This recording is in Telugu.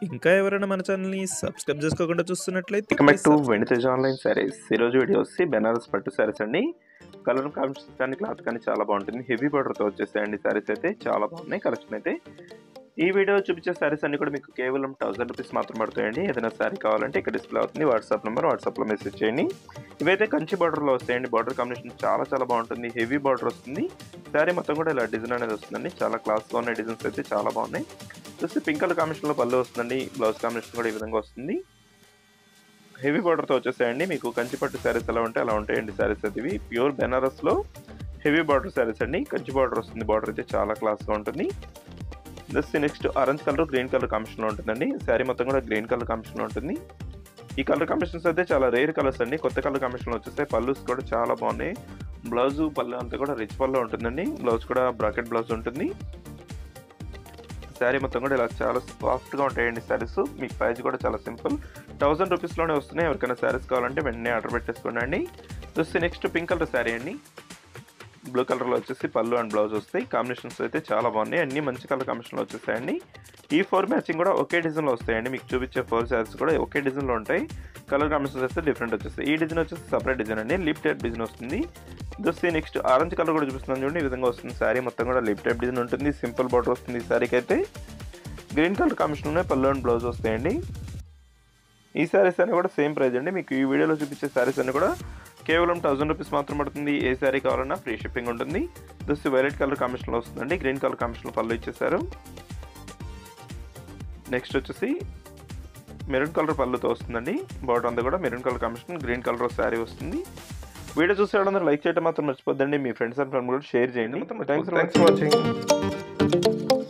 ఇంకా ఎవరైనా మన ఛానల్ని సబ్స్క్రైబ్ చేసుకోకుండా చూస్తున్నట్లయితే welcome back to please Venditeja online saris ఈరోజు వీడియో వచ్చి బెనారస్ పట్టు శారీస్ అండి కలర్ కాంబినేషన్ కానీ క్లాత్ కానీ చాలా బాగుంటుంది హెవీ బార్డర్తో వచ్చేసాయండి శారీస్ అయితే చాలా బాగున్నాయి కలెక్షన్ అయితే ఈ వీడియో చూపించే శారీస్ అన్ని కూడా మీకు కేవలం థౌసండ్ రూపీస్ మాత్రం పడుతాయండి ఏదైనా శారీ కావాలంటే ఇక్కడ డిస్ప్లే అవుతుంది వాట్సాప్ నెంబర్ వాట్సాప్లో మెసేజ్ చేయండి ఇవైతే కంచి బార్డర్లో వస్తాయండి బార్డర్ కాంబినేషన్ చాలా చాలా బాగుంటుంది హెవీ బార్డర్ వస్తుంది శారీ మొత్తం కూడా ఇలా డిజైన్ అనేది వస్తుందండి చాలా క్లాస్గా ఉన్న డిజైన్స్ అయితే చాలా బాగున్నాయి చూస్తే పింక్ కలర్ కాంబినేషన్లో పళ్ళు వస్తుందండి బ్లౌజ్ కాంబినేషన్ కూడా ఈ విధంగా వస్తుంది హెవీ బార్డర్తో వచ్చేసాయండి మీకు కంచిపట్టు శారీస్ ఎలా ఉంటే అలా ఉంటాయండి శారీస్ అయితే ఇవి ప్యూర్ బెనారస్లో హెవీ బార్డర్ శారీస్ అండి కంచి బార్డర్ వస్తుంది బార్డర్ అయితే చాలా క్లాస్గా ఉంటుంది thus next orange colour green colour కాంబినేషన్లో ఉంటుందండి శారీ మొత్తం కూడా గ్రీన్ కలర్ కాంబినేషన్లో ఉంటుంది ఈ కలర్ కాంబినేషన్స్ అయితే చాలా రేర్ కలర్స్ అండి కొత్త కలర్ కాంబినేషన్లో వచ్చేస్తే పళ్ళుస్ కూడా చాలా బాగున్నాయి బ్లౌజ్ పళ్ళు అంతా కూడా రిచ్ పళ్ళు ఉంటుందండి బ్లౌజ్ కూడా బ్రాకెట్ బ్లౌజ్ ఉంటుంది శారీ మొత్తం కూడా ఇలా చాలా సాఫ్ట్గా ఉంటాయండి శారీస్ మీకు ప్రైస్ కూడా చాలా సింపుల్ థౌసండ్ రూపీస్లోనే వస్తున్నాయి ఎవరికైనా శారీస్ కావాలంటే వెంటనే ఆర్డర్ పెట్టేసుకోండి చూస్తే నెక్స్ట్ పింక్ కలర్ శారీ అండి బ్లూ కలర్లో వచ్చేసి పళ్ళు అండ్ బ్లౌజ్ వస్తాయి కాంబినేషన్స్ అయితే చాలా బాగున్నాయి అన్ని మంచి కలర్ కాంబినేషన్లో వచ్చేసాయండి ఈ ఫోర్ మ్యాచింగ్ కూడా ఒకే డిజైన్లో వస్తాయండి మీకు చూపించే ఫోర్ శారీస్ కూడా ఒకే డిజైన్లో ఉంటాయి కలర్ కాంబినేషన్స్ వస్తే డిఫరెంట్ వచ్చేస్తాయి ఈ డిజైన్ వచ్చేసి సపరేట్ డిజైన్ అండి లిప్ టైప్ డిజైన్ వస్తుంది దోస్తే నెక్స్ట్ ఆరెంజ్ కలర్ కూడా చూపిస్తున్నాను చూడండి ఈ విధంగా వస్తుంది శారీ మొత్తం కూడా లిప్ టైప్ డిజైన్ ఉంటుంది సింపుల్ బార్డర్ వస్తుంది ఈ శారీకి అయితే గ్రీన్ కలర్ కాంబినేషన్ ఉన్నాయి పళ్ళు అండ్ బ్లౌజ్ వస్తాయండి ఈ శారీస్ అన్ని కూడా సేమ్ ప్రైస్ అండి మీకు ఈ వీడియోలో చూపించే శారీస్ అన్ని కూడా కేవలం థౌసండ్ రూపీస్ మాత్రం పడుతుంది ఏ శారీ కావాలన్నా ఫ్రీ షిప్పింగ్ ఉంటుంది దోస్తే వైలెట్ కలర్ కాంబినేషన్లో వస్తుందండి గ్రీన్ కలర్ కాంబినేషన్లో పళ్ళు ఇచ్చేసారు నెక్స్ట్ వచ్చేసి మెరూన్ కలర్ పళ్ళుతో వస్తుందండి బార్డర్ అంతా కూడా maroon colour combination green colour sari వస్తుంది వీడియో చూసే వాళ్ళందరూ లైక్ చేయడం మాత్రం మర్చిపోద్దండి మీ ఫ్రెండ్స్ అండ్ ఫ్రెండ్ కూడా షేర్ చేయండి థ్యాంక్స్ ఫర్ వాచింగ్